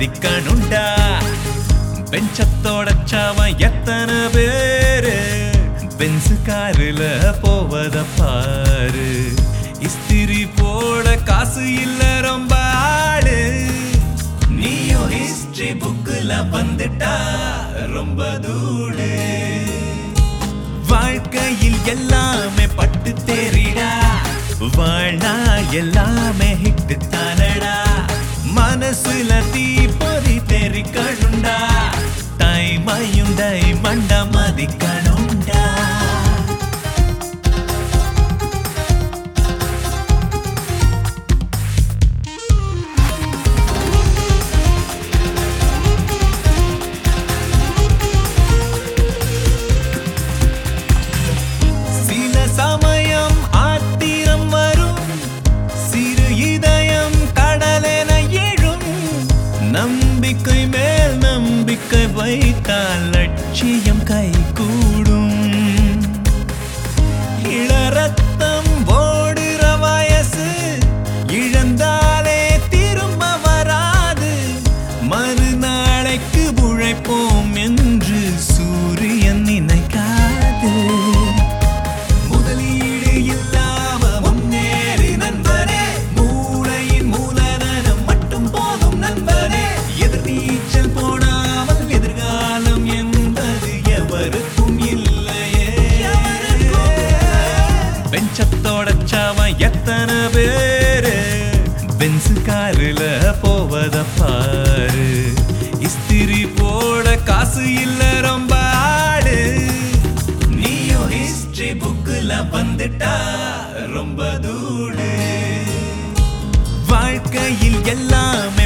மதிக்கணுண்டா பெஞ்சத்தோட சாவன் எத்தனை பேரு பென்சு காருல போவத பாரு இஸ்திரி போட காசு இல்ல ரொம்ப ஆளு நீயும் ஹிஸ்டரி புக்குல வந்துட்டா ரொம்ப தூடு வாழ்க்கையில் எல்லாமே பட்டு தேறிடா வாழ்னா எல்லாமே ஹிட்டு தானடா மனசுல தீ பொறி தெரிக்கணுண்டா டைமையும் டைமண்ட மதிக்கணுண்டா சில சமயம் ஆத்திரம் வரும் சிறு இதயம் கடலென எழும் நம்பிக்கை மேல் நம்பிக்கை வைத்தால் லட்சியம் கைகூடும் இளரத்தம் ஓடுற வயசு இழந்தாலே திரும்ப வராது மறுநாளைக்கு உழைப்போம் என்று சூரியன் நினைக்காது முதலீடு இல்லாம முன்னேறி நண்பனே மூளையின் மூலதனம் மட்டும் போதும் நண்பனே எதிர்நீச்சல் போடாமல் எதிர்காலம் என்பது எவருக்கும் இல்லையே பெஞ்சத்தோட சாவன் எத்தனை பேரு பென்சு காருல போவத பாரு இஸ்திரி போட காசு இல்ல ரொம்ப ஆடு நீயும் ஹிஸ்டரி புக்குல வந்துட்டா ரொம்ப தூடு வாழ்க்கையில் எல்லாமே